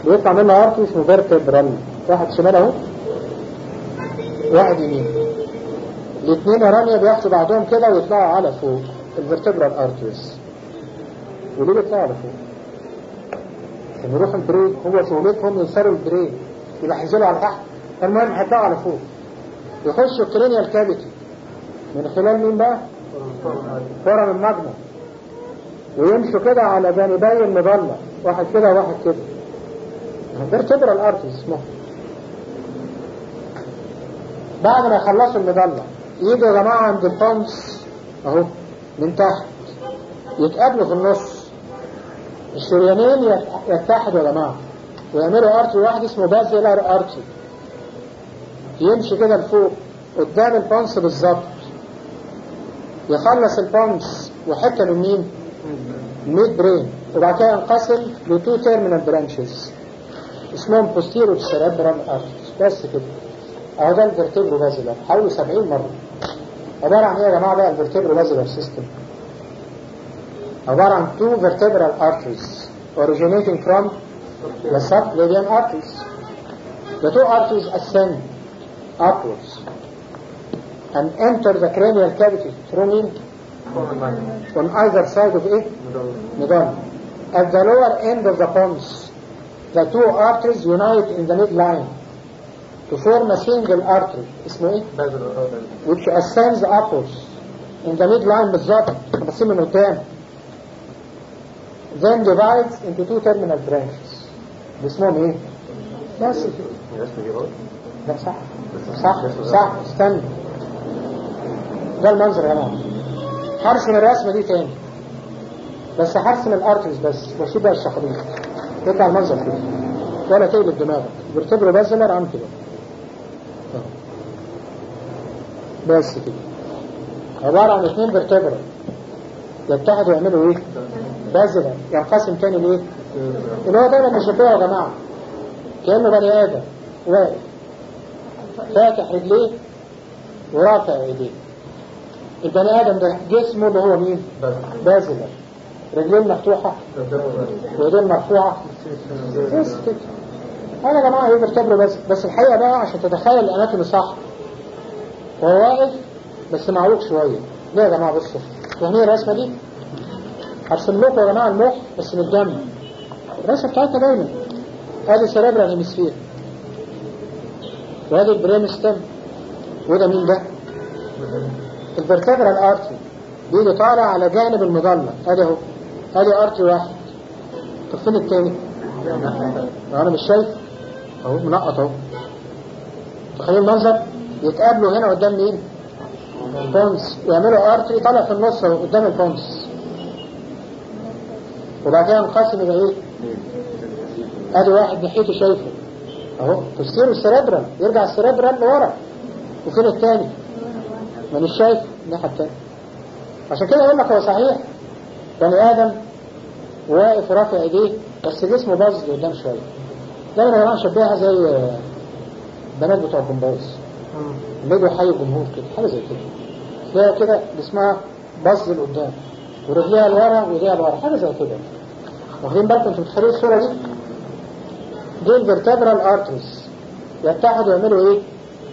بيطلع منه ارتري اسمه فيرتبرال واحد شمال اهو واحد يمين الاثنين ورانيا بياخدوا بعضهم كده ويطلعوا على فوق الفيرتبرال ارتريز وليه بيطلعوا على فوق؟ عشان يروحوا البرين هو شغلتهم يوصلوا البرين يبقى هينزلوا على تحت المهم هيطلعوا على فوق يخشوا الكرينيال كافيتي من خلال مين بقى؟ فرم المجنة ويمشوا كده على جانبي المظلة واحد كده وواحد كده فيرتبرال ارتريز اسمه بعد ما يخلصوا المظلة يجوا يا جماعة عند البونس اهو من تحت يتقابلوا في النص الشريانين يتحدوا يا جماعة ويعملوا ارتري واحد اسمه بازيلار ارتري يمشي كده لفوق قدام البونس بالظبط يخلص البونس وحتة من مين؟ ميد برين وبعد كده ينقسم لتو تيرمينال برانشز اسمهم بوستيرو سيريبرال ارتريز بس كده اهو ده الفرتبرو بازلر حوالي 70 مرة عبارة عن ايه يا جماعة بقى الفرتبرو بازلر سيستم عبارة عن two vertebral arteries originating from the subclavian arteries the two arteries ascend upwards and enter the cranial cavity through mean on either side of it middle at the lower end of the pons the two arteries unite in the midline to form a single artery اسمه ايه which ascends upwards in the midline بالظبط بصين من قدام then divides into two terminal branches اسمهم ايه بس كده لا صح صح صح استنى ده المنظر يا جماعه هرسم الرسمه دي تاني بس هرسم الارترز بس واسيب بقى الشخبيط يطلع المنظر كده ولا تقلب دماغك فيرتبرو بازلر عم كده بس كده عبارة عن اثنين فيرتبرا يتحدوا يعملوا ايه بازلر ينقسم تاني لايه اللي هو دايما بيشبهه يا جماعة كأنه بني آدم واقف فاتح رجليه ورافع ايديه البني آدم ده جسمه اللي هو مين بازلر رجلين مفتوحة وايدين مرفوعة بس كده انا يا جماعة ايه بيرتبروا بس بس الحقيقة بقى عشان تتخيل الاناتومي صح هو واقف بس معوج شوية ليه يا جماعة بصوا فاهمين الرسمة دي هرسم لكم يا جماعة المخ بس من الجنب الرسمة بتاعتنا دايما ادي سيريبرال هيمسفير وادي البرين ستيم وده مين ده الفرتبرال ارتري بيجي طالع على جانب المظلة ادي اهو ادي ارتري واحد طب فين التاني انا مش شايف اهو منقط اهو تخيل المنظر يتقابلوا هنا قدام مين البونس ويعملوا ارتري طالع في النص اهو قدام البونس وبعد كده ينقسم يبقى ايه ادي واحد ناحيته شايفه اهو تفسير السريبرال يرجع السريبرال لورا وفين التاني مانيش شايف الناحيه التانيه عشان كده يقول لك هو صحيح بني ادم واقف ورافع ايديه بس جسمه باظ لقدام شويه دايما يا جماعه شبهها زي البنات بتوع الجمباز اللي يجوا حي الجمهور كده حاجه زي كده تلاقي كده جسمها باظ لقدام ورجليها لورا وايديها لورا حاجه زي كده واخدين بالكم انتوا متخيلين الصوره دي؟ دي الفرتبرال ارتريز يتحدوا يعملوا ايه؟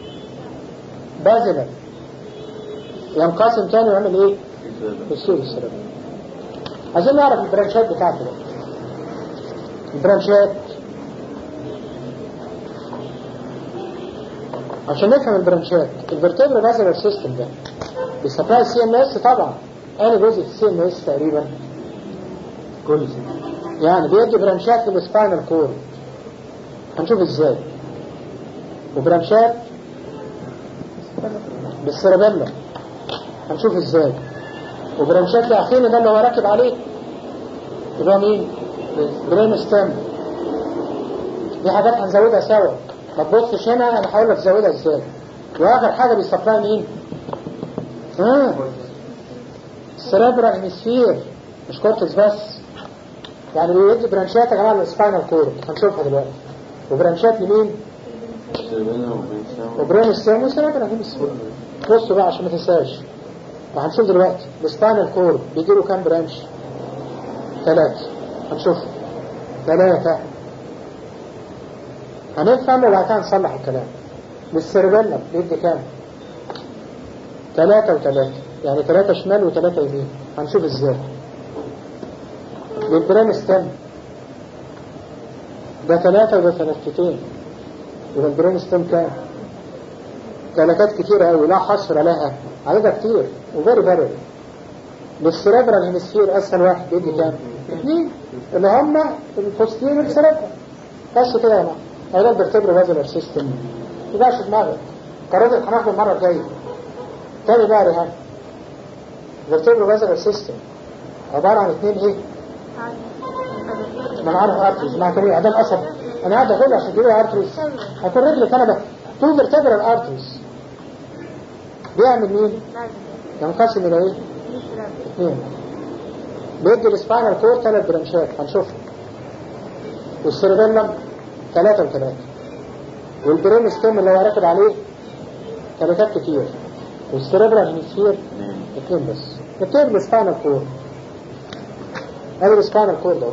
بازلر ينقسم تاني ويعمل ايه؟ بالسور السيربرال عايزين نعرف البرانشات بتاعته بقى البرانشات عشان نفهم البرانشات الفرتبرال بازلر سيستم ده بيسموها السي ام اس طبعا انا جزء في السي ام اس تقريبا كل شيء يعني بيدي برانشات للسباينال كورد هنشوف ازاي وبرانشات بالسيربيلا هنشوف ازاي وبرانشات لاخينا ده اللي هو راكب عليه اللي هو مين برين ستام دي حاجات هنزودها سوا ما تبصش هنا انا هقول لك تزودها ازاي واخر حاجه بيسبلاي مين ها السيربرال هيمسفير مش كورتكس بس يعني بيدي برانشات يا جماعه للسباينال كورد هنشوفها دلوقتي وبرانشات لمين وبرين ستام وسيربرال هيمسفير بصوا بقى عشان ما تنساش وهنشوف دلوقتي السباينال كورد بيجي له كام برانش ثلاثة هنشوف ثلاثة هنفهم وبعد كده نصلح الكلام للسيربيلم بيدي كام؟ ثلاثة وثلاثة يعني ثلاثة شمال وثلاثة يمين هنشوف ازاي للبرين ستيم ده ثلاثة وده ثلاثتين يبقى البرين ستيم كام؟ ثلاثات كتيرة قوي لا حصر لها عددها كتير وفيري فيري للسيربرال هيمسفير اسهل واحد بيدي كام؟ اثنين اللي هم البوستيريور سيربرال بس كده يا جماعه هذا الفرتبرال فازلر سيستم ما تبقاش في دماغك قررت هناخده المره الجايه تاني بقى يا ريهان الفرتبرال فازلر سيستم عباره عن اثنين ايه؟ ما انا عارف ارتريز مع كده عدم قصب انا قاعد اقول عشان كده ارتريز هكون رجلي كنبه تو فيرتبرال ارتريز بيعمل مين؟ ينقسم الى ايه؟ اثنين بيدي السباينال كور ثلاث برانشات هنشوفها والسيربيلم ثلاثة وثلاثة والبرين ستيم اللي هو راكب عليه ثلاثات كتير والسيربرال هيمسفير اثنين بس نبتدي بالسباينال كور ادي السباينال كور ده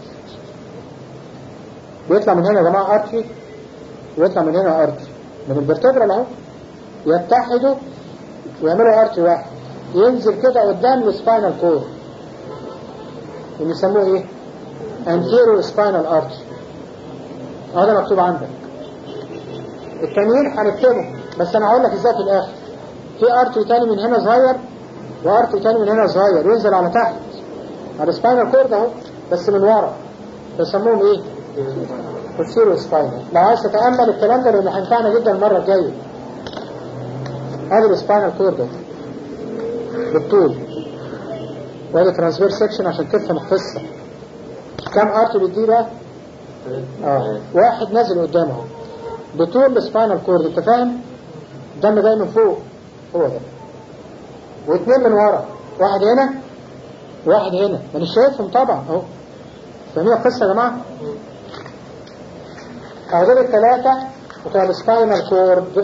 بيطلع من هنا يا جماعه ارتري ويطلع من هنا ارتري من الفرتبرال اهو يتحدوا ويعملوا ارتري واحد ينزل كده قدام السباينال كور اللي يسموه ايه anterior spinal artery هذا مكتوب عندك التانيين هنكتبه بس انا هقول لك ازاي في الاخر في ارتري تاني من هنا صغير وارتري تاني من هنا صغير ينزل على تحت على السباينال كورد اهو بس من ورا بيسموهم ايه posterior spinal لو عايز تتامل الكلام ده لانه هينفعنا جدا المره الجايه هذا السباينال كورد بالطول وادي ترانسفير سيكشن عشان تفهم القصه كم ارتري دي بقى اه واحد نازل قدامه بطول السباينال كورد انت فاهم الدم جاي من فوق هو ده واثنين من ورا واحد هنا واحد هنا ما انا شايفهم طبعا اهو فاهمين القصه يا جماعه هذول الثلاثه بتوع السباينال كورد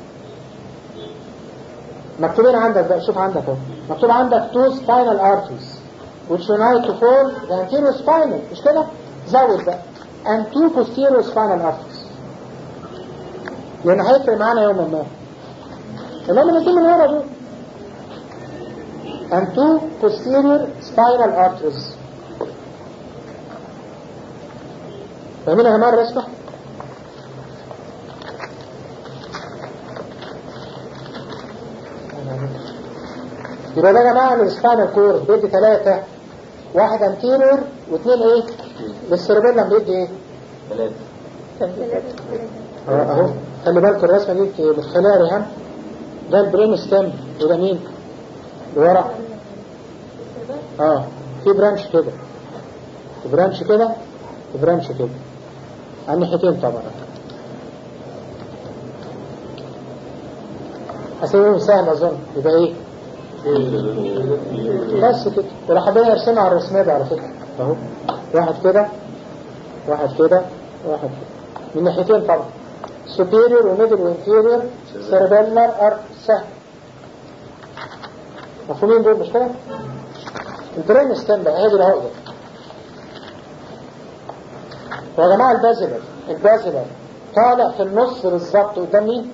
مكتوبين عندك بقى شوف عندك اهو مكتوب عندك two spinal arteries which unite to form the anterior spinal مش كده؟ زود بقى and two posterior spinal arteries لأن هيفرق معانا يوما ما تمام الاثنين من ورا دول and two posterior spinal arteries فاهمين يا جماعة الرسمة؟ يبقى ده يا جماعة السباينال كورد بيدي ثلاثة واحد انتيريور واثنين ايه؟ للسيربيلم بيدي ايه؟ ثلاثة اه اهو خلي بالكم الرسمة دي متخيلها ريهام ده البرين ستيم وده مين؟ لورا اه في برانش كده برانش كده وبرانش كده على الناحيتين طبعا هسيبهم سهل اظن يبقى ايه؟ بس كده ولو حبينا نرسمها على الرسمية دي على فكرة اهو واحد كده واحد كده واحد كده من ناحيتين طبعا superior وميدل وانفيريور cerebellar ار سهل مفهومين دول مش كده؟ البرين ستيم بقى هذه العقدة ويا جماعة البازلر البازلر طالع في النص بالظبط قدام مين؟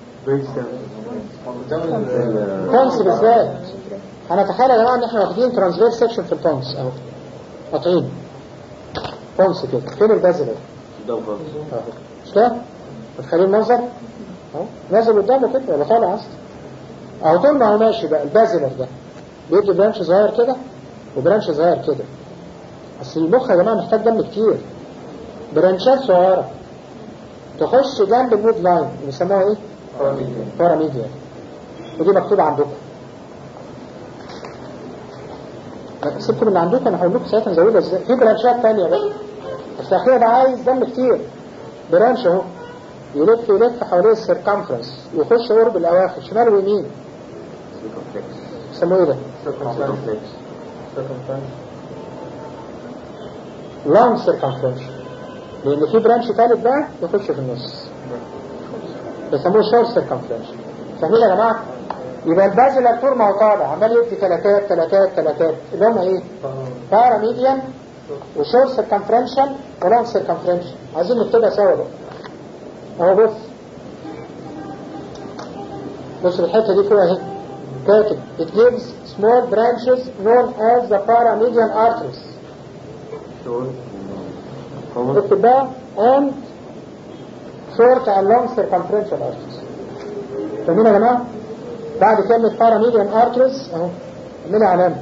كونس بالذات هنتخيل يا جماعه ان احنا واخدين ترانسفير سيكشن في البونس اهو قاطعين بونس كده فين البازلر؟ ده خالص اهو مش كده؟ متخيلين المنظر؟ اهو نازل قدامه كده ولا طالع اصلا اهو طول ما هو ماشي بقى البازلر ده بيدي برانش صغير كده وبرانش صغير كده اصل المخ يا جماعه محتاج دم كتير برانشات صغيره تخش جنب الميد لاين بيسموها ايه؟ باراميديا ودي مكتوبة عندكم لا سيبكم اللي عندكم انا هقول لكم ساعتها نزودها ازاي في برانشات تانية بقى بس الاخير ده عايز دم كتير برانش اهو يلف يلف حوالين السيركمفرنس ويخش قرب الاواخر شمال ويمين يسموه ايه ده؟ لونج سيركمفرنس لان في برانش تالت بقى يخش في النص بيسموه شورت سيركمفرنس فاهمين يا جماعه؟ يبقى البازل طول ما هو طالع عمال يدي ثلاثات ثلاثات ثلاثات اللي هم ايه؟ بارا ميديان وشورت سيركمفرنشال ولونج سيركمفرنشال عايزين نكتبها سوا بقى اهو بص بص الحتة دي فوق اهي كاتب it gives small branches known as the paramedian arteries شور كومن اكتب بقى and short and long circumferential arteries فاهمين يا جماعة؟ بعد كلمة paramedian arteries اهو اعملها علامة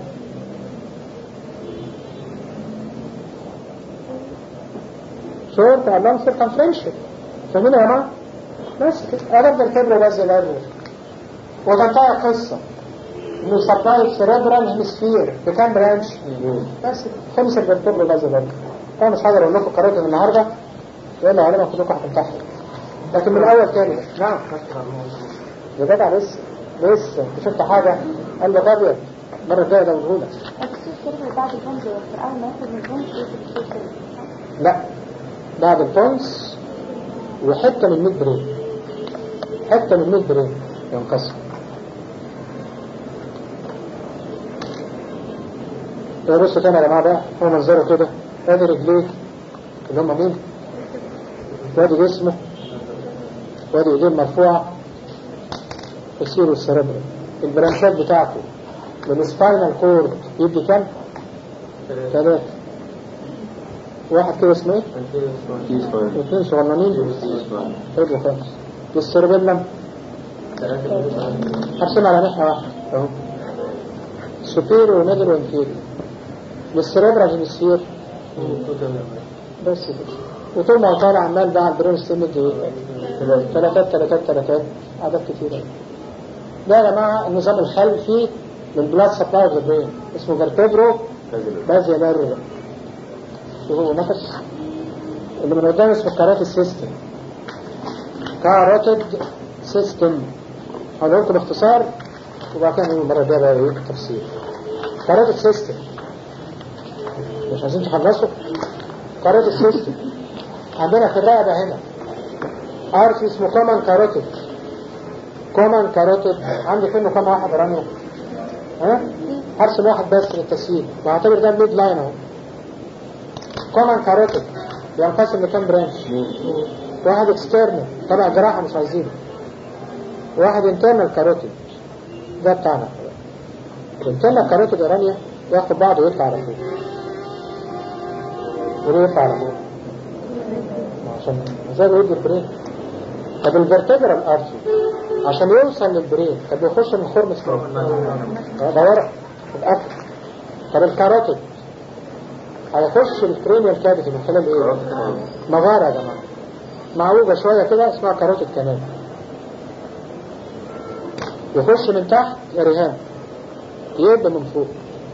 short and long circumferential فاهمين يا جماعة؟ بس كده انا افضل كبره بس الارجل وتنتهي القصة انه سبلاي سيريبرال هيمسفير بكام برانش؟ بس خمس الفرتبرال بس الارجل انا مش هقدر اقول لكم قررت من النهارده يلا على ما كلكم هتمتحنوا لكن من الاول تاني بقى. نعم يا جدع لسه لسه انت شفت حاجه قال لك ابيض المره الجايه ده موجوده اكسس كلمة بعد البنج بس اول ما ياخد من البنج ياخد السوشيال لا بعد البونس وحته من الميد برين حته من الميد برين ينقسم طيب بصوا تاني يا جماعه بقى هو منظره كده ادي رجليه اللي هم مين؟ وادي جسمه وادي ايديه مرفوعه تسير السيربرال البرانشات بتاعته للسباينال كورد يدي كام؟ ثلاثة واحد كده اسمه ايه؟ كيس فاين واثنين صغننين كيس فاين حلو خالص والسيربيلم هرسم على ناحية واحدة اهو سوبير وميدل وانفير والسيربرال هيمسفير بس كده وطول ما هو طالع عمال بقى على البرين ستيم دي ايه؟ ثلاثات ثلاثات ثلاثات عدد كتير أوي. ده يا جماعة النظام الخلفي للبلاد سبلاي اوف ذا برين اسمه فيرتبرو بازي بر شوفوا نفس اللي من قدام اسمه كارات السيستم كاروتيد سيستم هقول لكم باختصار وبعد كده نقول المره الجايه بقى ايه التفصيل كاروتيد سيستم مش عايزين تخلصوا كاروتيد سيستم عندنا في الرقبه هنا ارش اسمه كومان كاروتيد كومان كاروتيد عندي فين كام واحد رانيو ها هرسم واحد بس للتسهيل واعتبر ده الميد لاين اهو كومان كاروتيد ينقسم لكام برانش واحد اكسترنال تبع جراحة مش عايزينه واحد انترنال كاروتيد ده بتاعنا الانترنال كاروتيد ارانيا ياخد بعضه ويطلع على فوق وليه يطلع على فوق عشان زي ما يقول البرين طب الفرتبرال ارتري عشان يوصل للبرين طب يخش من خرم اسمه ده ورق الاكل طب الكاروتيد هيخش الكرينيال كافيتي من خلال ايه؟ مغارة يا جماعة معوجة شوية كده اسمها كاروتيد كمان يخش من تحت يا ريهام يبقى من فوق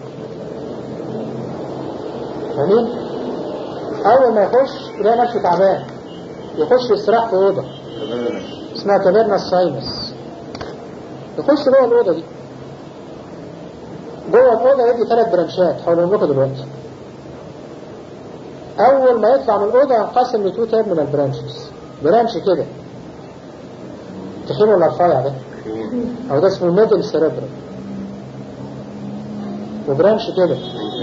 فاهمين؟ أول ما يخش يلاقي نفسه تعبان يخش يستراح في أوضة اسمها كابيرنا الساينس يخش جوه الأوضة دي جوه الأوضة يدي ثلاث برانشات هقولهم لكم دلوقتي أول ما يطلع من الأوضة ينقسم لتو تيرمينال برانشز برانش كده تخين ولا رفيع ده؟ أو ده اسمه ميدل سيريبرال وبرانش كده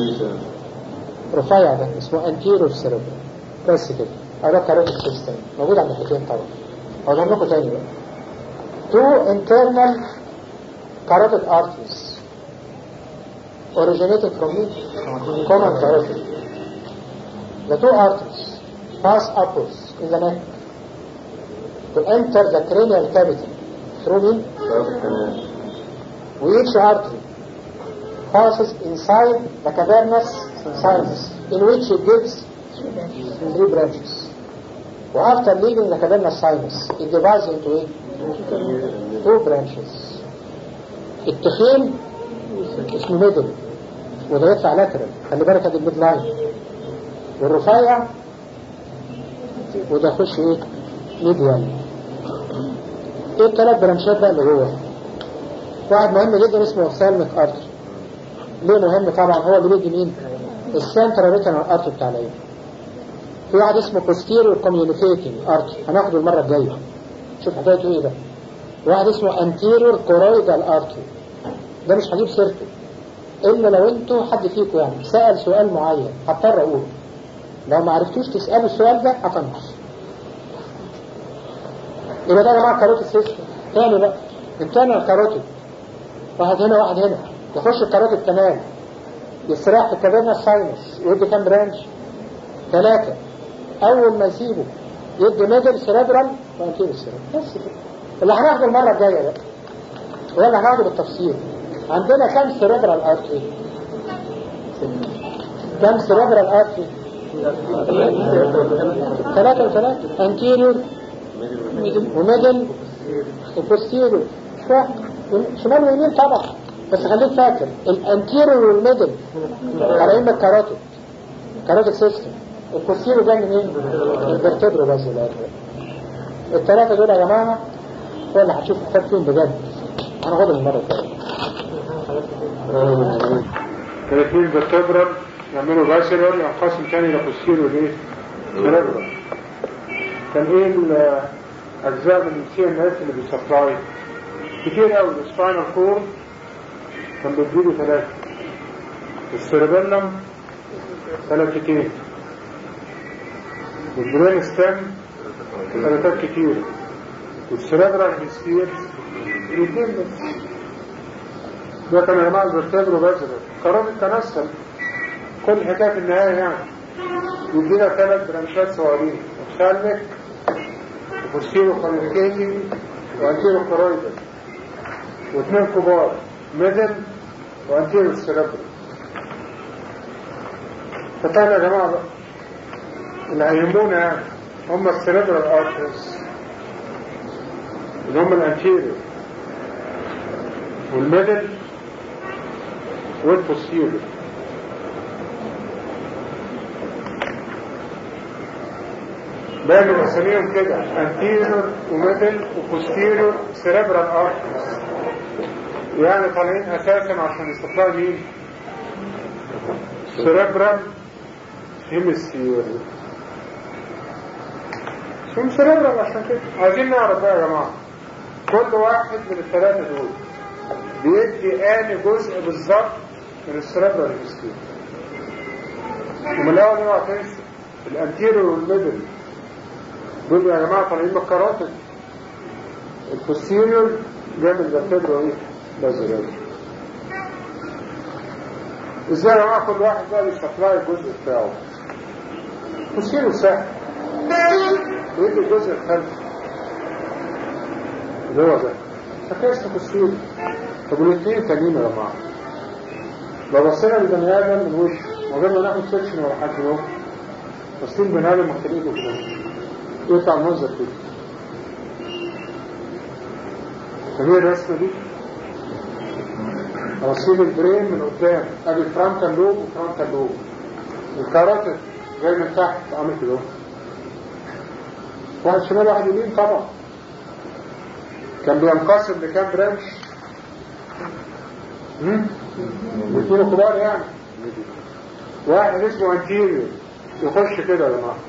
رفيع ده اسمه انتيرور سيريبرال بس كده أو ده كاروتيد سيستم موجود على الناحيتين طبعا أقول لكم تاني بقى two internal carotid arteries originated from common carotid The two arteries pass upwards in the neck to enter the cranial cavity through mean which artery passes inside the cavernous sinus in which it gives three branches. After leaving the cavernous sinus, it divides into eight, two branches. التخين اسمه ميدل وده يطلع لاترال خلي بالك ادي الميد لاين والرفيع وده يخش ايه ميديال ايه الثلاث برانشات بقى اللي جوه واحد مهم جدا اسمه اوفثالميك ارتري ليه مهم طبعا هو اللي بيجي مين السنترال ريتينال ارتري بتاع العين في واحد اسمه posterior communicating ارتري هناخده المره الجايه شوف حكايته ايه ده واحد اسمه anterior choroidal artery ده مش هجيب سيرته الا لو انتوا حد فيكم يعني سأل سؤال معين هضطر اقوله لو ما عرفتوش تسألوا السؤال ده هطنش يبقى ده يا جماعه كاروتيد سيستم تاني بقى التاني الكاروتيد واحد هنا واحد هنا يخش الكاروتيد تمام يستريح في الكابينا الساينس يدي كام برانش ثلاثة أول ما يسيبه يدي ميدل سيريبرال وانتيريو سيريبرال بس كده اللي هناخده المرة الجاية بقى هو اللي هناخده بالتفصيل عندنا كام سيريبرال ارتري كام سيريبرال ارتري ثلاثة وثلاثة انتيريور وميدل وبوستيريور مش واحد شمال ويمين طبعا بس خليك فاكر الانتيريور والميدل طالعين من الكاروتيد كاروتيد سيستم البوستيريور جاي منين؟ الفرتبرو بس الأرض. الثلاثة دول يا جماعة هو اللي هتشوف الكتاب فيهم بجد هناخدهم المرة الجاية 30 فيرتبرال يعملوا فاسيلر ينقسم تاني لبوستيريور وايه؟ سيريبرال كان ايه الاجزاء من السي ان اس اللي بيسبلاي كتير قوي السباينال كورد كان بيديله ثلاثة السيربيلم ثلاثتين والبرين ستام ثلاثات كتير والسيربرال هيسفير الاثنين بس ده كان يا جماعه الفرتبرو بازلر قرار التنسل كل حكايه في النهايه يعني يدينا ثلاث برانشات صغيرين وخلك وبوستيرو كونيكيتي وانتيرو كورويدال واثنين كبار ميدل وانتيرو سيربرال فكان يا جماعه بقى اللي هيهمونا يعني هم السيربرال ارترز اللي هم الانتيريور والميدل والبوستيريور دايما بسميهم كده انتيريور وميدل وبوستيريور سيربرال ارترز يعني طالعين اساسا عشان يستطلعوا مين سيربرال هيمسفير هم سيربرال عشان كده عايزين نعرف بقى يا جماعه كل واحد من الثلاثه دول بيدي اني جزء بالظبط من السيربرال هيمسفير ومن الاول اوعى تنسى الانتيريور والميدل دول يا جماعه طالعين من الكاراتين البوستيريور جاي من الفرتبرا ايه؟ بازلات ازاي يا جماعه كل واحد بقى يسبلاي الجزء بتاعه البوستيريور سهل بيدي الجزء الخلفي اللي هو ده فكيف البوستيريور طب والاثنين تانيين يا جماعه لو بصينا للبني ادم من وشه من غير ما ناخد سكشن ولا حاجه اهو بصين بني ادم مختلفه كده يطلع المنظر كده فهي الرسمة دي رصيد البرين من قدام ادي فرونتال لوب وفرونتال لوب الكاراتر جاي من تحت عامل كده واحد شمال واحد يمين طبعا كان بينقسم لكام برانش الاثنين كبار يعني واحد اسمه انتيريور يخش كده يا جماعه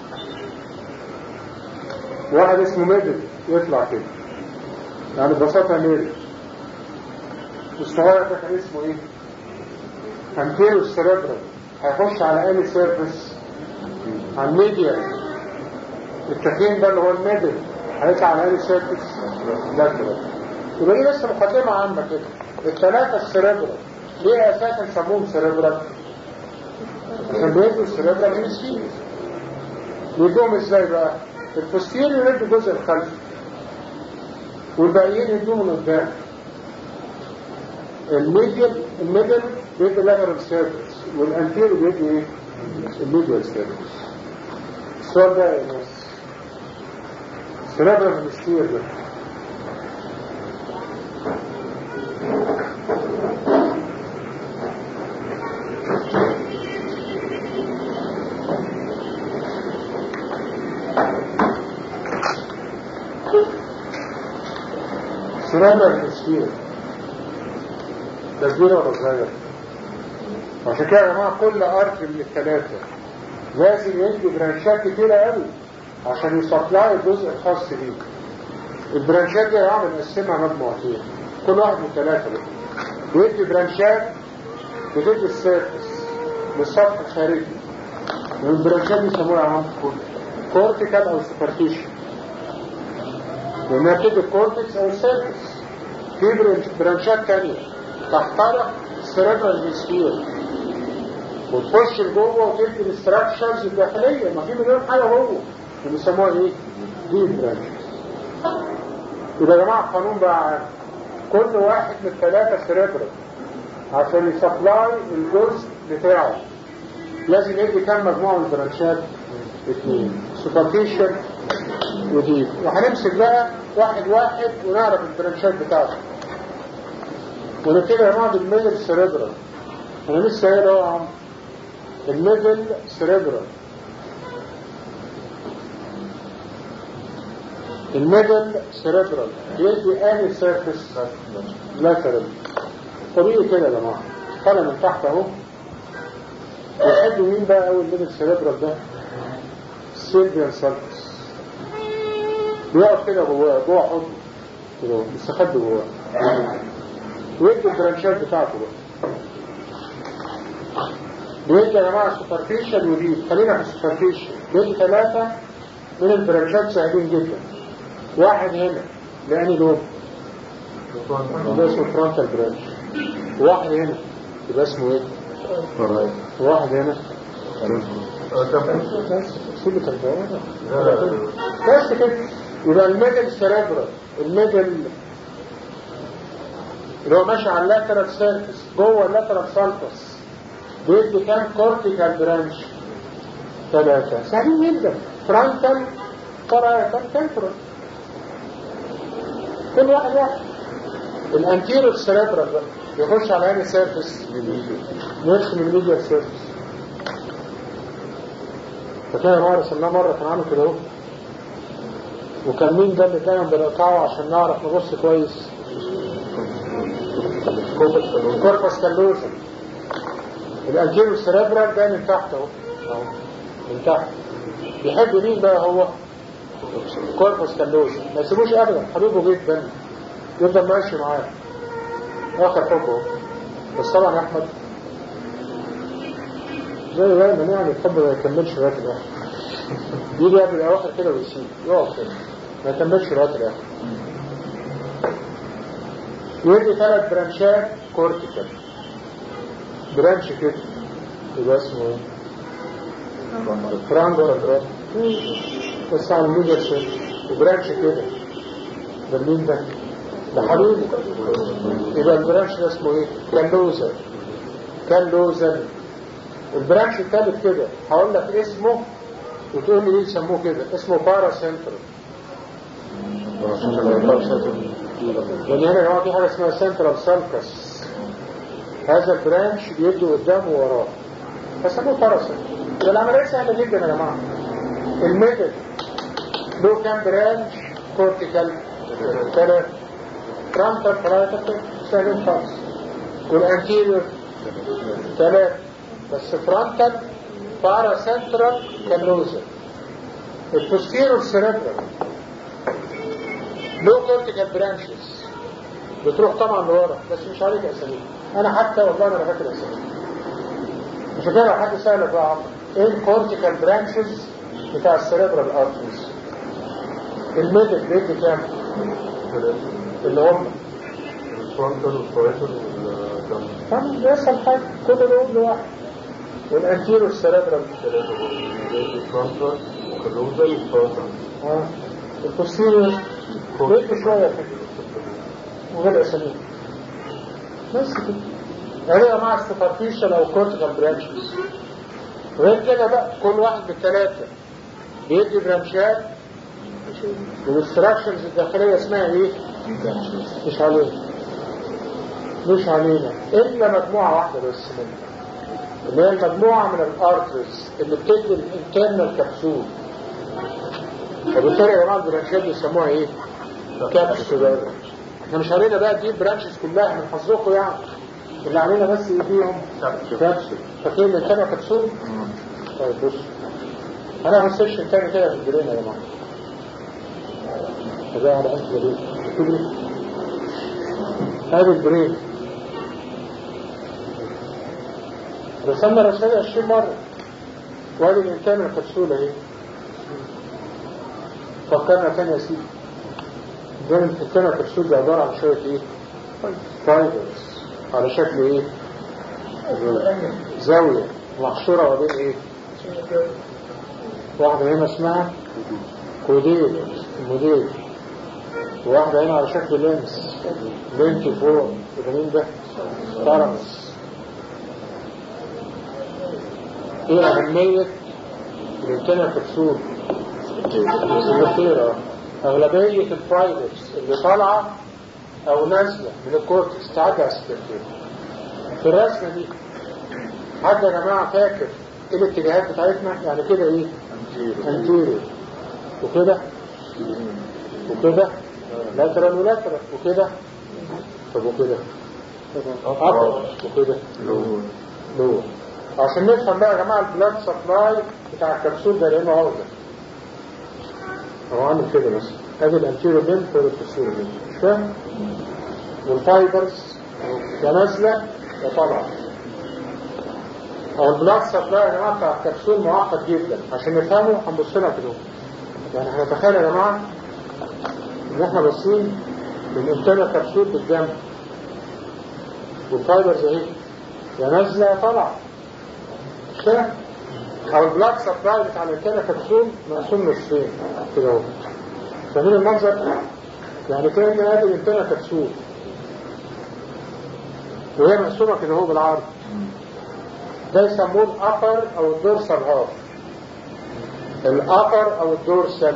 واحد اسمه ميدل يطلع كده يعني ببساطة ميدل الصغير ده كان اسمه ايه انتيرو السيربرال هيخش على اني سيرفيس على الميديا التخين ده اللي هو الميدل هيطلع على اني سيرفيس ده كده يبقى دي بس مقدمة عامة كده الثلاثة السيربرال ليه اساسا سموهم سيربرال عشان بيدوا السيربرال هيمسفير بيدوهم ازاي بقى البوستيريور يدي الجزء الخلفي والباقيين يدوه من قدام الميديال الميدل بيدي لاترال سيرفيس والانتيريور بيدي ايه؟ الميديال سيرفيس السؤال ده يا ناس سيرابرال هيمسفير ده سيرابرال هيمسفير ده كبير ولا صغير؟ عشان كده يا جماعه كل ارت من الثلاثه لازم يدي برانشات كتيره قوي عشان يسطلعوا الجزء الخاص بيه البرانشات دي يا جماعه بنقسمها مجموعتين كل واحد من ثلاثه بقى بيدي برانشات بتدي السيرفس للسطح الخارجي والبرانشات دي يسموها يا جماعه كورتيكال او سوبرفيشن لانها بتدي الكورتكس او السيركس في برانش- برانشات تانية تخترق السيربرال هيمسفير وتخش لجوه وتدي الاستراكشرز الداخليه ما في مليون حاجه جوه اللي بيسموها ايه؟ دي برانشز يبقى يا جماعه القانون بقى عام. كل واحد من الثلاثه سيربرال عشان يسبلاي الجزء بتاعه لازم يدي كام مجموعه من البرانشات؟ اثنين سوبرفيشال وديب وهنمسك بقى واحد واحد ونعرف البرانشات بتاعته ونبتدي يا جماعه بالميدل سيربرال انا لسه قايل اهو يا عم الميدل سيربرال الميدل سيربرال بيدي اني سيرفيس لاترال طبيعي كده يا جماعه طالع من تحت اهو يحب مين بقى اول الميدل سيربرال ده سيلفيان سيرفيس بيقف كده جواه جوه حضنه كده اهو، مستخبي جواه ويدي البرانشات بتاعته بقى بيدي يا جماعه سوبرفيشال وديب خلينا في السوبرفيشال بيدي ثلاثه من البرانشات سهلين جدا واحد هنا لاني لون ده اسمه فرونتال برانش واحد هنا يبقى اسمه ايه؟ واحد هنا سيبك البيانات بس كده يبقى الميدل سيريبرال الميدل اللي هو ماشي على اللاترال سيرفيس جوه اللاترال سالكس بيدي كام كورتيكال برانش ثلاثة سهلين جدا فرونتال فرونتال تمبرال كل واحد واحد الانتيرو سيريبرال بقى يخش على انهي سيرفيس نرسم الميديا سيرفيس فكده مرة رسمناه مرة كان عامل كده اهو وكان مين ده اللي دايما بنقطعه عشان نعرف نبص كويس الكوربس كالوزن الانتيرو سيريبرال ده من تحت اهو اهو من تحت بيحب مين بقى هو كوربس كالوزن ما يسيبوش ابدا حبيبه جدا يفضل ماشي معاه اخر حبه بس طبعا يا احمد زي دايما يعني الحب ما يكملش لغايه الاخر يجي قبل الاواخر كده ويسيب يقف كده ما يكملش لغايه الاخر يدي ثلاث برانشات كورتيكال برانش كده يبقى اسمه ايه؟ فرانج ولا دراب بس على الميجر سيل وبرانش كده ده مين ده؟ ده حبيبي يبقى البرانش ده اسمه ايه؟ كالوزر كالوزر البرانش الثالث كده هقول لك اسمه وتقول لي ليه يسموه كده اسمه بارا سنترال لان هنا يا جماعه في حاجه اسمها سنترال سالكس هذا البرانش بيدي قدامه وراه فسموه بارا سنترال العمليه سهله جدا يا جماعه الميدل له كام برانش كورتيكال ثلاثة فرونتال ثلاثة سهلين خالص والانتيريور ثلاثة بس فرونتال بارا سنترال كالوزر البوستيرور سيريبرال له كورتيكال برانشز بتروح طبعا لورا بس مش عليك اسامي انا حتى والله انا فاكر اسامي مش كده لو حد سالك بقى عمرو ايه الكورتيكال برانشز بتاع السيريبرال ارتريز الميدل بيدي كام اللي هم الفرونتال والفايتال والكم طبعا بيحصل حاجه كل دول لوحده والانتيرو السيريبرال ثلاثة الفرونتال والكلوزال والفايتال اه البوستيريور بيدي شويه كده وغير اسامي بس كده يعني يا جماعه السوبرفيشال او كورتيكال برانشز غير كده بقى كل واحد بالثلاثه بيدي برانشات والاستراكشرز الداخليه اسمها ايه؟ مش علينا مش علينا الا مجموعه واحده بس منها اللي هي المجموعه من الارترز اللي بتدي الانترنال كبسول وبالتالي يا جماعه البرانشات بيسموها ايه؟ كبسول احنا مش علينا بقى دي برانشز كلها من حظكم يعني اللي علينا بس ايه فيهم؟ كبسول فاكرين الانترنال كبسول؟ طيب بص انا هعمل سيكشن تاني كده في البرين يا جماعه ده على انت برين كبري هذا البرين رسمنا رسالة 20 مرة وهذه الإنسان الكبسولة اهي فكرنا تاني يا سيدي ده الانتنا كبسول ده عبارة عن شوية ايه فايبرز على شكل ايه زاوية محشورة ما بين ايه واحدة هنا اسمها كوديل موديل وواحدة هنا على شكل لينس لينك فوق وده مين ده ترمس ايه اهمية الانتنا كبسول السيمتيرا اغلبية الفايبرز اللي طالعة او نازلة من الكورتكس تعدي على السيمتيرا في الرسمة دي حد يا جماعة فاكر ايه الاتجاهات بتاعتنا يعني كده ايه انتيريور وكده وكده لاترال ولاترال وكده طب وكده أبر وكده لور عشان نفهم بقى يا جماعة البلاد سبلاي بتاع الكبسول ده لانه هو ده هو عامل كده بس ادي الانتيريور بين فوق الكبسول دي مش فاهم والفايبرز يا نازلة يا طالعة او البلاد سبلاي يا جماعة بتاع الكبسول معقد جدا عشان نفهمه هنبص لها كده يعني هنتخيل يا جماعة ان احنا باصين للانتنا كبسول بالجنب والفايبرز اهي يا نازلة يا طالعة مش كده؟ او البلاد سبلاي بتاع الانتنا كبسول مقسوم نصين كده اهو فاهمين المنظر؟ يعني كأن ادي الانتنا كبسول وهي مقسومة كده اهو بالعرض ده يسموه الأبر أو الدورسال هاف الأبر أو الدورسال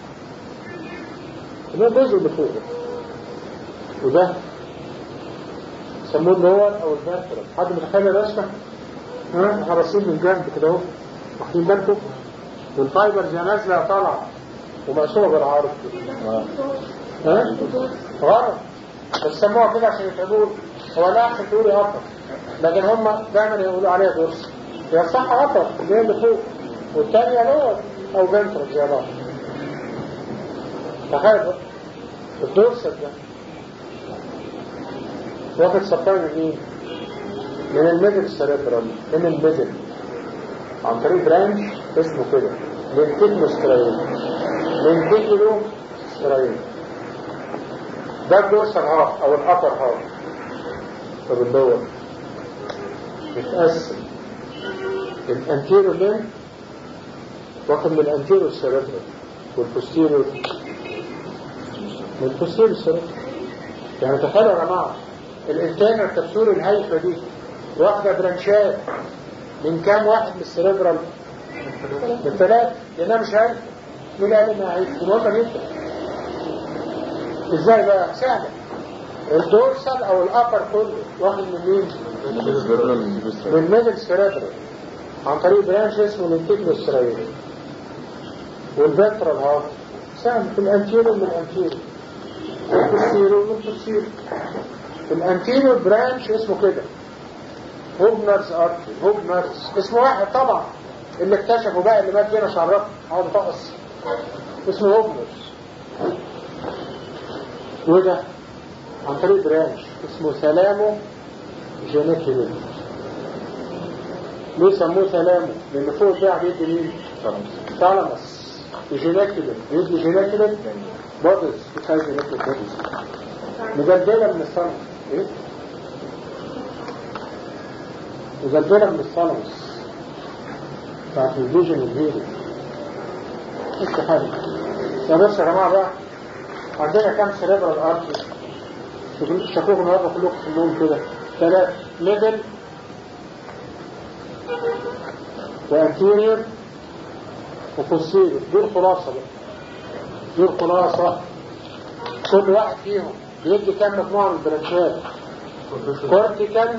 ده الجزء اللي فوق وده يسموه اللور أو الفيرترال حد متخيل الرسمة؟ ها احنا راسين من جنب كده اهو واخدين بالكم والفايبرز يا نازلة يا طالعة ومقسومة بالعرض ها؟ غلط بس سموها كده عشان يتعبون هو لا احسن تقولي أبر لكن هم دايما يقولوا عليها دورس هي الصح أبر اللي هي اللي فوق والتانية لور أو فنترال زي بعض تخيل بقى الدورس ده واخد سبلاي من مين؟ من الميدل سيريبرال من الميدل عن طريق برانش اسمه كده من تكنو سترايل من تكنو سترايل ده الدورسال هاف او الابر هاف طب اللور بتقسم الانتيرو لين واخد من الانتيرو سيريبرال والبوستيرو من البوستيرو سيريبرال يعني تخيلوا يا جماعه الانتاج الكبسول الهايفه دي واخده برانشات من كام واحد من السيريبرال من ثلاث لانها مش هايفه مين قال انها هايفه دي مهمه جدا ازاي بقى سهله الدورسال او الابر كله واخد من مين من ميدل سيريبرال عن طريق برانش اسمه الانتيجلو سيريبرال والفنترال هاف سهل في الانتيرو من الانتيرو والبوستيرو من البوستيرو الانتيرو برانش اسمه كده هوبنرز ارتري هوبنرز اسمه واحد طبعا اللي اكتشفوا بقى اللي مات هنا شعرات اقعد طقس اسمه هوبنرز وده عن طريق برانش اسمه سلامو جينيكولي ليه سموه سلامو لان فوق ده بيدي مين ثالاموس جينيكولي بيدي جينيكولي بودز بتاع جينيكولي بودز مجددة من الثالاموس ايه مجددة من الثالاموس بتاعت الفيجن الهيري ايه حاجة يا بص يا جماعة بقى عندنا كام سيريبرال ارتري شافوه النهارده كلكم كلهم كده ثلاث ميدل وانتيريور وبوستيريور دول خلاصة بقى دول خلاصة كل واحد فيهم بيدي كام مجموعة من البرانشات كورتيكال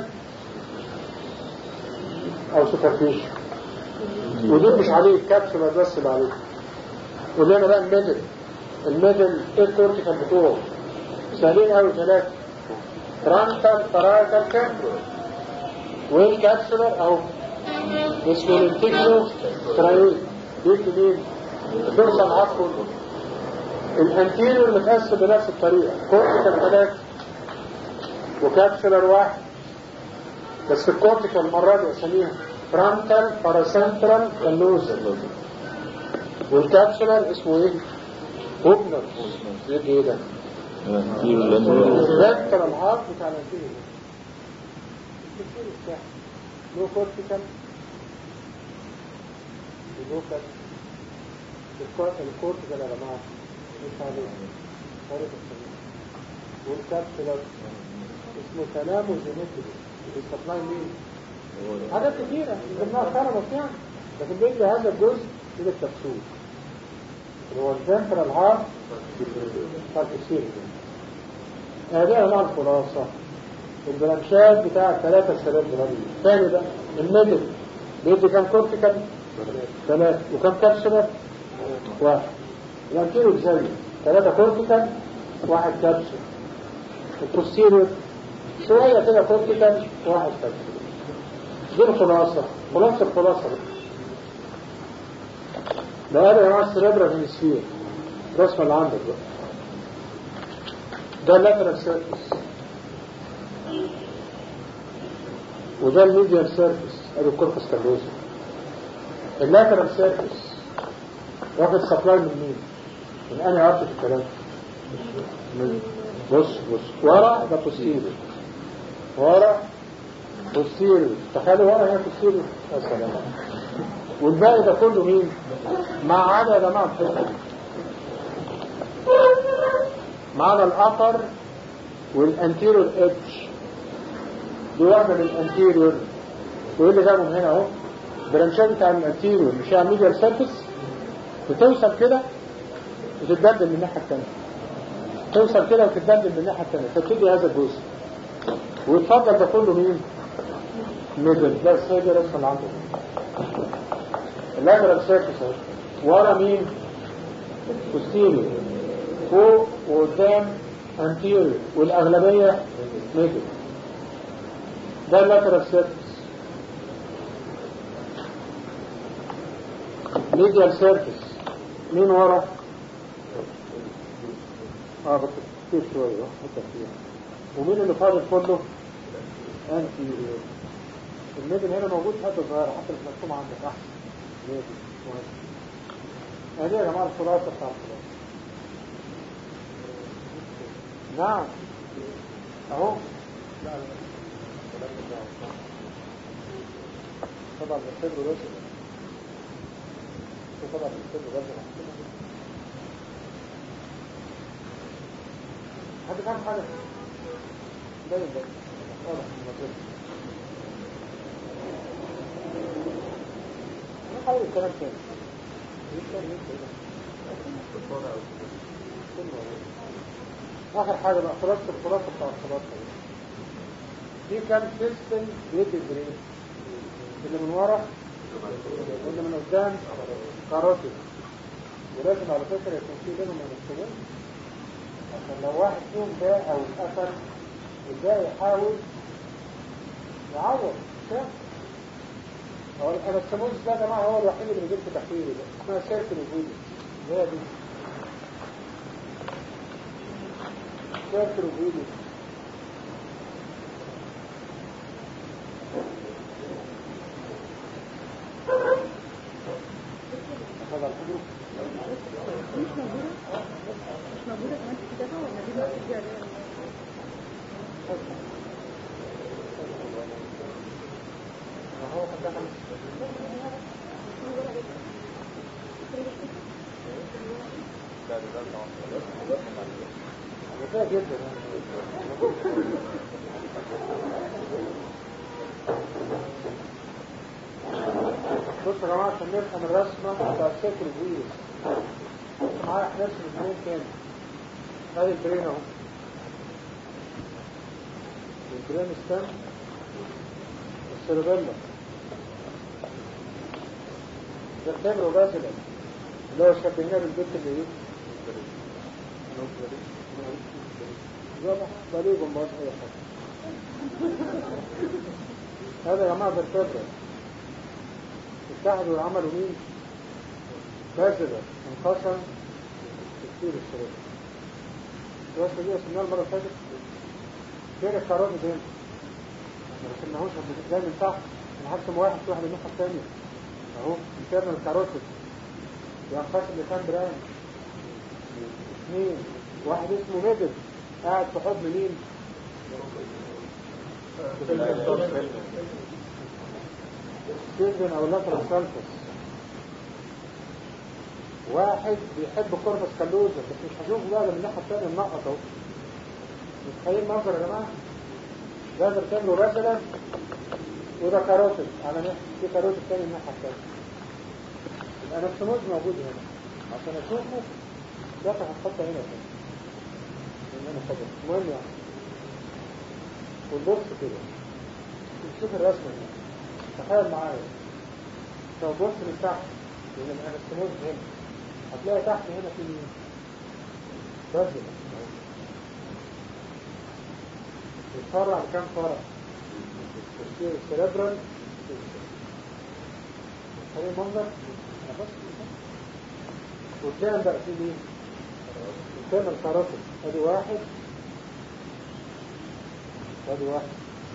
او سوبرفيش ودي مش عليه الكبسولة بس اللي عليه ولنا بقى الميدل الميدل ايه الكورتيكال بتوعه سهلين قوي ثلاثة فرانتال بارايتال كامبرو والكابسولر اهو اسمه الانتيكلو ترايل بيدي مين؟ الدرسة العاط كله الانتيريور متقسم بنفس الطريقة كورتيكال ثلاثة وكابسولر واحد بس الكورتيكال المرة دي اساميهم فرانتال باراسنترال كالوزر والكابسولر اسمه ايه؟ هوبنر بيدي ايه ده؟ الفنترال هارت بتاع الانتيريور الكثير السهل لو كورتيكال اللوكال الكورتيكال يا جماعه مش عليه طريقه السماء والكابسولار اسمه تلامو جينيتيك بيسبلاي مين حاجات كتيرة من ضمنها ثلاموس يعني لكن بيجي هذا الجزء من الكبسول اللي هو الفنترال هارت فالكسير هذه انواع الخلاصة البرانشات بتاع الثلاثة السلام برامي الثاني ده الميدل بيدي كام كورتيكال ثلاثة وكام كبسولة واحد الانتيرو زي ثلاثة كورتيكال واحد كبسول البوستيريور شوية كده كورتيكال واحد كبسول دي الخلاصة خلاصة الخلاصة ده هذا يا جماعة السريبرا في السفير الرسمة اللي عندك بقى ده اللاترال سيرفيس وده الميديال سيرفيس ادي الكوربس كالوزا اللاترال سيرفيس واخد سبلاي من مين؟ من انهي عرض في الكلام؟ من بص بص ورا ده بوستيريور ورا بوستيريور تخيلوا ورا هنا بوستيريور يا سلام والباقي ده كله مين؟ ما عدا يا جماعه الحته دي ما عدا الابر والانتيريور ايدج دي واحده من الانتيريور وايه اللي جابهم هنا اهو برانشات بتاع الانتيريور مش هي ميديال سيرفيس بتوصل كده وتتبدل من الناحيه الثانيه توصل كده وتتبدل من الناحيه الثانيه فتدي هذا الجزء ويتفضل ده كله مين؟ ميدل ده السيدي رسم اللي عنده اللاترال سيرفيس اهو ورا مين؟ بوستيريور فوق وقدام انتيريور والاغلبيه ميدل ده اللاترال سيرفيس ميديال سيرفيس مين ورا؟ اه بس كتير شويه حتى كتير ومين اللي فاضل كله؟ انتيريور الميدل هنا موجود حته صغيره حتى مش مرسوم عندك احسن ميدل كويس هذه يا جماعه الخلاصه بتاع الخلاصه نعم اهو لا لا طبعا الصدر راسل طبعا الصدر راسل حد فاهم حاجه باين باين واضح نحاول الكلام تاني اخر حاجه بقى خلاصه الخلاصه بتاع الخلاصه دي كان سيستم بيدي البرين اللي من ورا واللي من قدام كاروتيد ولازم على فكره يكون في بينهم منسوبين عشان لو واحد فيهم ده او اتقفل الباقي يحاول يعوض فاهم هو الانستموز ده يا جماعه هو الوحيد اللي بيجيب تحويل ده اسمها سيركل وجودي هي دي سيركل وجودي هذا الحضور مش موجودة مش موجودة كمان في الكتابة ولا دي بقى بتيجي عليها هو قد دخل مفيدة جدا بصوا يا جماعة عشان نفهم الرسمة بتاع السيكل فيروس معايا نرسم اثنين كام ادي البرين اهو البرين ستام السيربيلا ده التمر وبازلا اللي هو شبهناه بالبيت اللي ايه واضح بليغ ما اي حاجه هذا يا جماعه بالفطره اتحدوا وعملوا مين بازلا انقسم تكتير السيربيلا الوصفه دي وصلناها المره اللي فاتت فين الكاروت ده ما رسمناهوش جاي من تحت انا هرسم واحد في واحد الناحيه الثانيه اهو internal carotid ينقسم لكام برانش اثنين واحد اسمه ميدل قاعد في حضن مين سيلفن او لاترال سالفس واحد بيحب كوربس كالوزا بس مش هشوفه بقى من الناحيه الثانيه منقط اهو متخيل المنظر يا جماعه ده برتم له رسله وده كاروتيد على ناحيه في كاروتيد تاني الناحيه الثانيه يبقى الانستموز موجود هنا عشان اشوفه ده هتحطه هنا كده لان انا فاضل المهم يعني والبص كده شوف الرسمه هنا تخيل معايا لو بص من تحت لان الانستموز هنا هتلاقي تحت هنا في مين؟ رجل يتفرع لكام فرع؟ تفسير السيربرال هذا المنظر أنا بس قدام بقى في مين؟ قدام الكراسي ادي واحد ادي واحد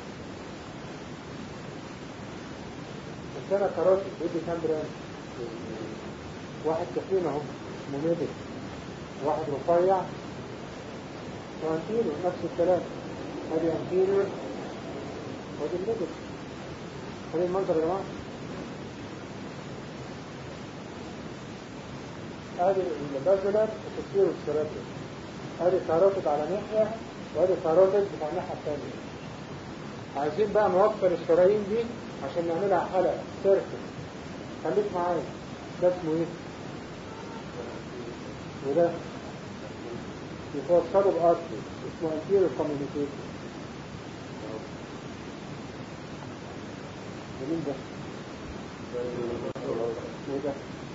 قدام الكراسي بيدي كام جرام؟ واحد تخين اهو اسمه ميدل واحد رفيع وانتيريور نفس الكلام ادي انتيريور وادي الميدل هذه المنظر يا جماعه ادي البازلر وتصوير السيرابيوم ادي كاروتيد على ناحيه وادي كاروتيد بتاع الناحيه الثانيه عايزين بقى نوفر الشرايين دي عشان نعملها حلقه سيركل خليك معايا ده اسمه ايه؟ وده يتوصلوا بأرضي اسمه anterior communication ومين ده؟ وده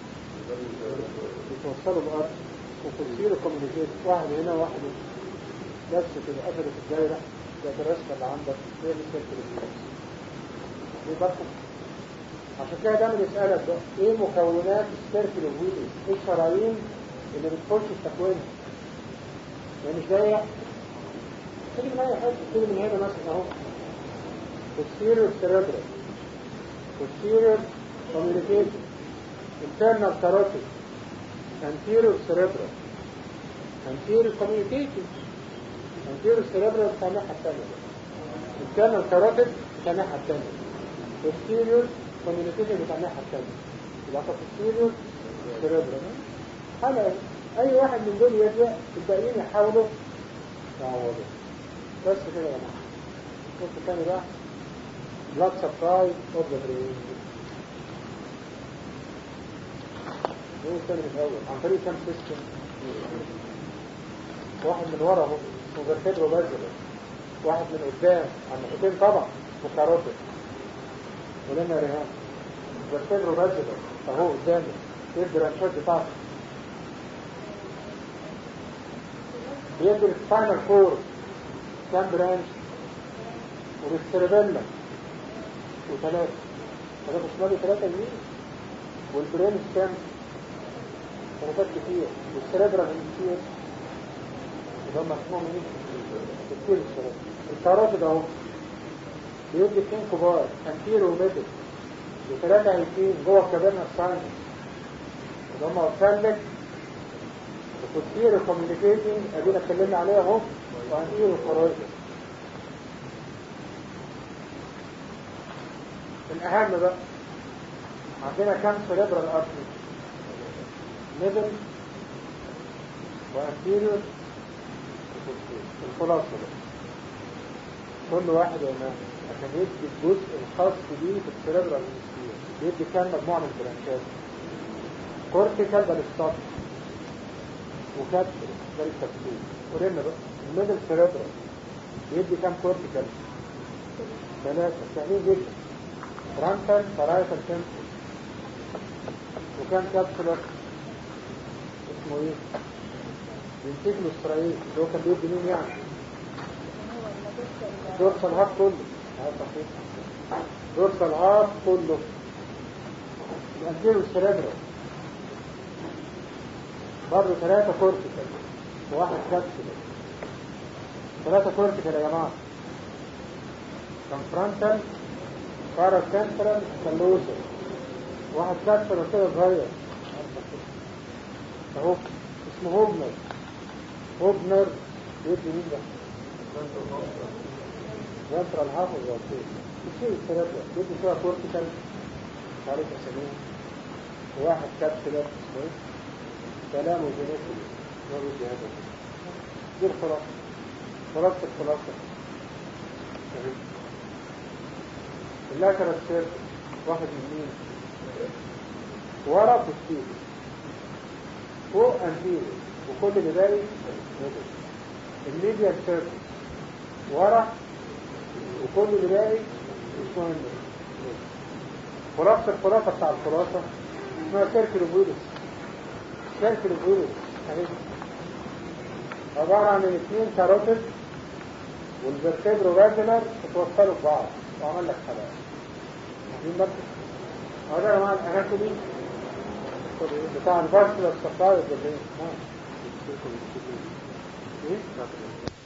يتوصلوا بأرض وتصير communication واحد هنا واحد هنا بس كده قفلت الدايرة ده الرسمة اللي عندك هي اللي السيركل دي برضه عشان كده دايما يسألك بقى ايه مكونات السيركل الويلي ايه الشرايين اللي بتخش في تكوينها يعني مش ضيق تيجي من اي حته تيجي من هنا مثلا اهو posterior cerebral posterior communication internal carotid anterior cerebral anterior communication anterior cerebral بتاع الناحيه الثانيه internal carotid بتاع الناحيه الثانيه posterior communication بتاع الناحيه الثانيه يبقى posterior cerebral حلقه اي واحد من دول يبدأ الباقيين يحاولوا يعوضوا بس كده يا جماعه النص الثاني بقى blood supply of the brain نقول تاني من الاول عن طريق كام سيستم واحد من ورا اهو اسمه فيرتيبرو بازلر واحد من قدام عن ناحيتين طبعا اسمه كاروتيد ولنا رهان فيرتيبرو بازلر اهو قدامي ايه البرانشات بتاعته بيدي السباينال كور كام برانش والسيربيلا وثلاثة ثلاثة شمال وثلاثة يمين والبرين كام ثلاثات كتير والسيربرال كتير اللي هم اسمهم ايه؟ كتير السيربرال الكارات ده اهو بيدي اثنين كبار انتير وميدل وثلاثة هيتين جوه الكابينة الساينس اللي هم اوتسلك وكتير الكوميونيكيتنج ادينا اتكلمنا عليها اهو وانتير الخرايط الأهم بقى عندنا كام سيريبرال ارتري ميدل وانتيريور الخلاصة بقى كل واحد يا مان عشان يدي الجزء الخاص بيه في السيريبرال هيمسفير بيدي كام مجموعة من البرانشات كورتيكال ده الستاف وكابسول ده الكبسول ورينا بقى الميدل سيريبرال بيدي كام كورتيكال ثلاثة سهلين جدا فرانتال فرايتال سنسور وكان كابسولر اسمه ايه بينتج له اسرائيل اللي هو كان بيدي مين يعني دورسال هاب كله هذا صحيح دورسال هاب كله الانتيرو السيريبرال برضه ثلاثة كورتيكال وواحد كابسولر ثلاثة كورتيكال يا جماعة كان فرانتال فارا سنترال كالوزر واحد كابسولر كده صغير اهو اسمه هوبنر هوبنر يدي مين ده؟ وانترال هافوز والسيل الشيء السرابة يدي فيها كورتيكال مش عارف اسميه وواحد كابسولر اسمه ايه؟ كلام وجينيتي ما بيدي هذا دي الخلاصة خلاصة الخلاصة اللاترال سيرفس واحد من مين؟ ورا في السيل فوق انتيريور وكل اللي باقي نيجاتيف الميديال سيرفس ورا وكل اللي باقي مش مهم خلاصة الخلاصة بتاع الخلاصة اسمها سيركل فيروس سيركل فيروس اهي عبارة عن الاثنين كاروتيد والفرتبرو فاجنر اتوصلوا ببعض وعمل لك حلقة عارفين بس هذا يا جماعة الاناتومي بتاع الفاسكولار سبلاي بالبين ايه؟